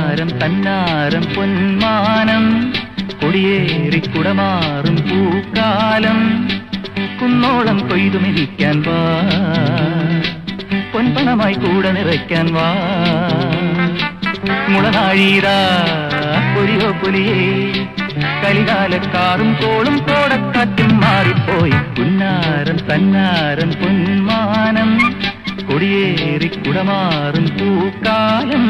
പുന്നാരം തന്നാരം പൊന്മാനം കൊടിയേറി കുടമാറും പൂക്കാലം കുന്നോളം കൊയ്തുമിരിക്കാൻ വാ പൊൻപണമായി കൂടെ നിറയ്ക്കാൻ വാ മുളനാഴീരാ പൊലിയോ പൊലിയേ കലികാലക്കാറും കോളും കോടക്കാറ്റും മാറിപ്പോയി പുന്നാരം തന്നാരം പൊന്മാനം കൊടിയേറി കുടമാറും പൂക്കാലം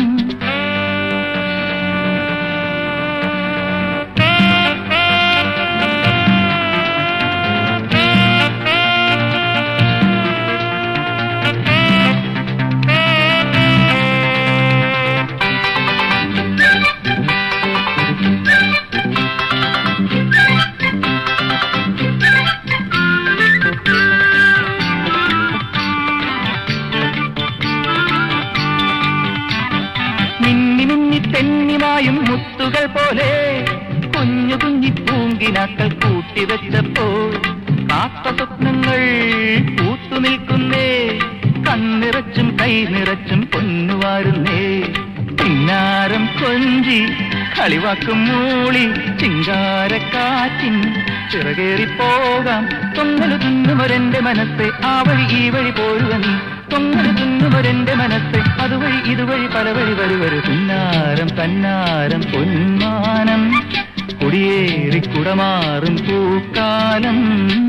മിന്നി മിന്നി തെന്നിമായും മുത്തുകൾ പോലെ കുഞ്ഞു കുഞ്ഞി പൂങ്കിനാക്കൾ കൂട്ടിവെച്ചപ്പോൾ കാത്ത സ്വപ്നങ്ങൾ പൂത്തു നിൽക്കുന്നേ കണ്ണിറച്ചും കൈ നിറച്ചും പൊന്നുവാരുന്നേ പിന്നാരം കൊഞ്ചി കളിവാക്കും മൂളി ചിങ്കാരക്കാറ്റിൻ ചിറകേറി പോകാം തൊങ്ങലു തുന്നുമൊരെന്റെ മനസ്സെ ആ വഴി ഈ വഴി പോരുക നീ തൊങ്ങലു തുന്നുമൊരെന്റെ മനസ്സെ അതുവഴി ഇതുവഴി പല വഴി വരുവരു പിന്നാരം തന്നാരം പൊന്മാനം കുടിയേറി കുടമാറും പൂക്കാലം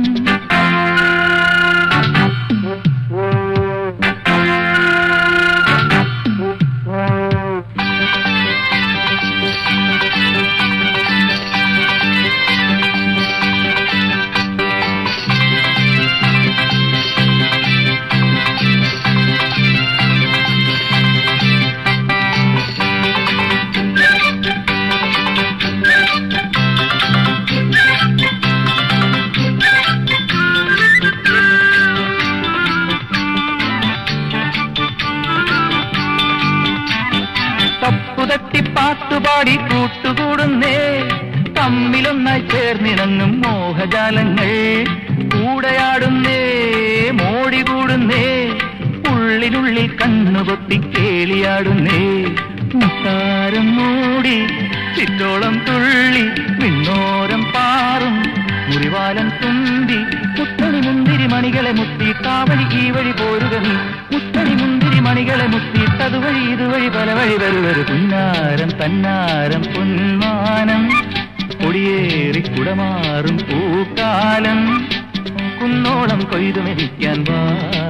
തപ്പുതട്ടി പാട്ടുപാടി കൂട്ടുകൂടുന്നേ തമ്മിലൊന്നായി ചേർന്നിണങ്ങും മോഹജാലങ്ങൾ കൂടയാടുന്നേ മോടി കൂടുന്നേ ഉള്ളിനുള്ളിൽ കണ്ണുപൊത്തി കേളിയാടുന്നേ മുത്താരം മൂടി ചിറ്റോളം തുള്ളി വിണ്ണോരം പാറും മുറിവാലൻ തുമ്പി മുത്തണി മുന്തിരി മണികളെ മുത്തി കാവലി ഈ വഴി പോരുക നീ മുത്തണി മുന്തിരി മണികളെ മുത്തി അതുവഴി ഇതുവഴി പല വഴി വരുവരു പുന്നാരം തന്നാരം പൊന്മാനം കൊടിയേറി കുടമാറും പൂക്കാലം കുന്നോളം കൊയ്തുമെരിക്കാൻ വാ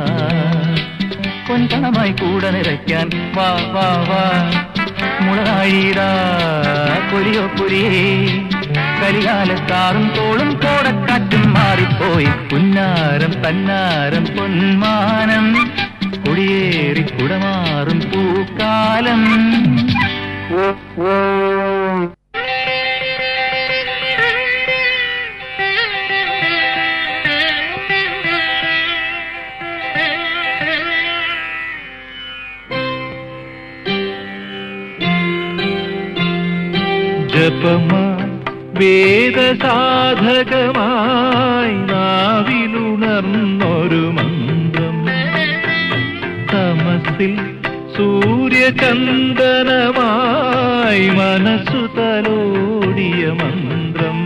പൊൻപണമായി കൂടെ നിറയ്ക്കാൻ വാ വാ വാ മുളനാഴീരാ പൊലിയോ പൊരിയേ കരികാലത്താറും തോളും കോടക്കാറ്റും മാറിപ്പോയി പുന്നാരം തന്നാരം പൊന്മാനം കൊടിയേറി കുടമാറും പൂക്കാലം ജപമാ വേദസാധകമായി നാവിലുണർന്നൊരു മന്ത്രം തമസിൽ സൂര്യചന്ദനമായി മനസ്സു തലോടിയ മന്ത്രം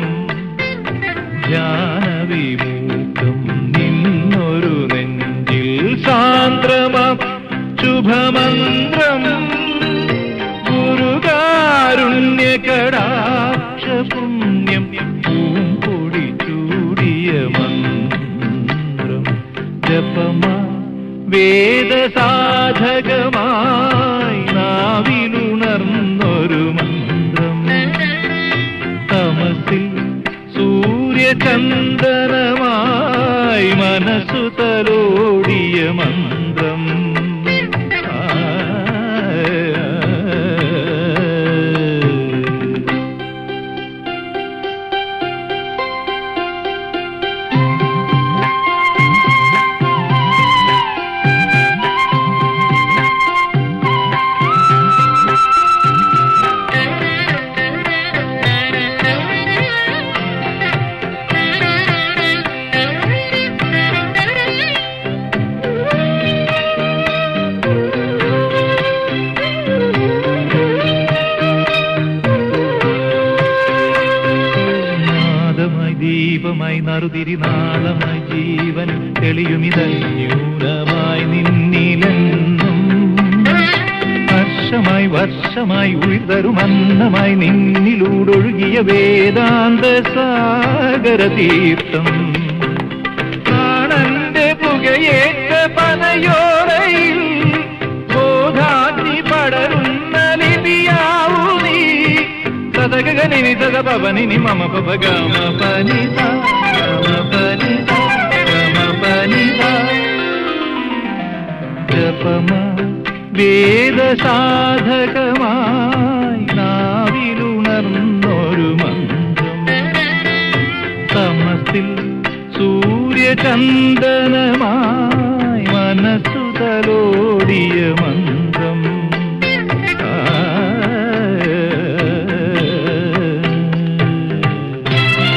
ജ്ഞാനവിമൂക്കം നിന്നൊരു നെഞ്ചിൽ സാന്ദ്രമം ശുഭമന്ത്രം ഗുരുകാരുണ്യകടാക്ഷപുണ്യം പൂമ്പൊടി ചൂടിയ മന്ത്രം ജപമാ വേദസാധകമായി നാവിലുണർന്നൊരു മന്ത്രം തമസിൽ സൂര്യചന്ദനമായി മനസ്സു തലോടിയ മന്ത്രം ആ നറുതിരി നാളമായി ജീവൻ തെളിയുമിതന്യൂനമായി നിന്നിലെന്നും വർഷമായി വർഷമായി ഉയർതരും അന്നമായി നിന്നിലൂടൊഴുകിയ വേദാന്ത സാഗര തീർത്ഥം പ്രാണന്റെ പുകയേറ്റ പനയോറയിൽ ബോധാഗ്നി പടരുന്ന ലിപിയാവൂ നീ സദഗനിനി സദ പവനിനി മമ പപ ഗമ പനിത ഗമ പനിത ഗമ പനിത ജപമ വേദസാധകമായി നാവിലുണർന്നൊരു മന്ത്രം തമസിൽ സൂര്യചന്ദനമായി മനസ്സു തലോടിയ മന്ത്രം ആ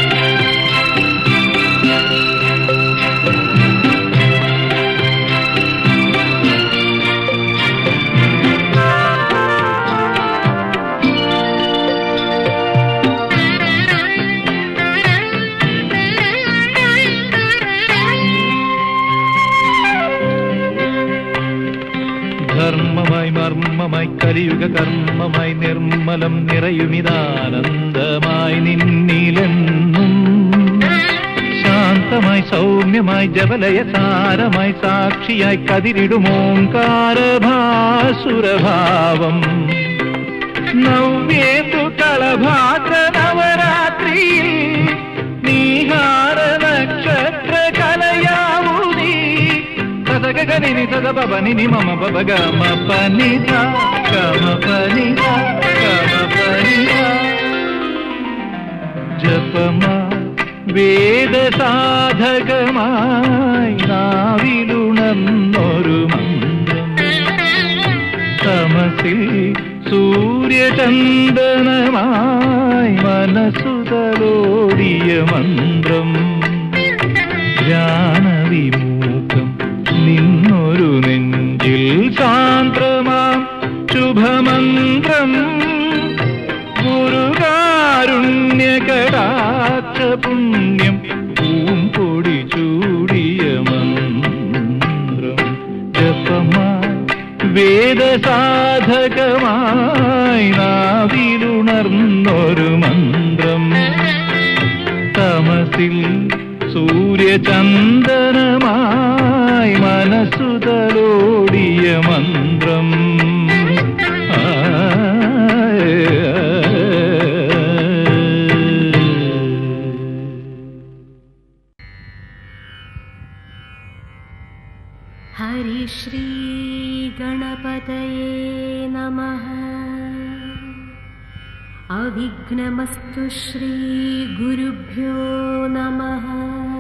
ധർമ്മമായി മർമ്മമായി കലിയുഗ കർമ്മമായി നിർമ്മലം നിറയുമിതാനന്ദമായി നിന്നിലെന്നും ശാന്തമായി സൗമ്യമായി ജബലയ സാരമായി സാക്ഷിയായി കതിരിടുമോങ്കാരഭാസുരഭാവം നവ്യേന്ദു കളഭാദ്ര നവരാത്രിയിൽ നീഹാര നക്ഷത്ര കലയാവൂ നീ സദഗനിനി സദ പവനിനി മമ പപ ഗമ പനിത ഗമ പനിത ഗമ പനിത ജപമ വേദസാധകമായി നാവിലുണർന്നൊരു മന്ത്രം തമസിൽ സൂര്യചന്ദനമായി മനസ്സുതലോടിയ മന്ത്രം ജ്ഞാനവിമൂക്കം നിന്നൊരു നെഞ്ചിൽ സാന്ദ്രമാം ശുഭമന്ത്രം ഗുരുകാരുണ്യകടാക്ഷ പുണ്യം പൂമ്പൊടി ചൂടിയ മന്ത്രം ജപമായി വേദസാധകമായി നാവിലുണർന്നൊരു മന്ത്രം തമസിൽ സൂര്യചന്ദനമായി മനസ്സുതലോടിയ മന്ത്രം हरिश्रीगणपतये नमः अविघ्नमस्तु श्रीगुरुभ्यो नमः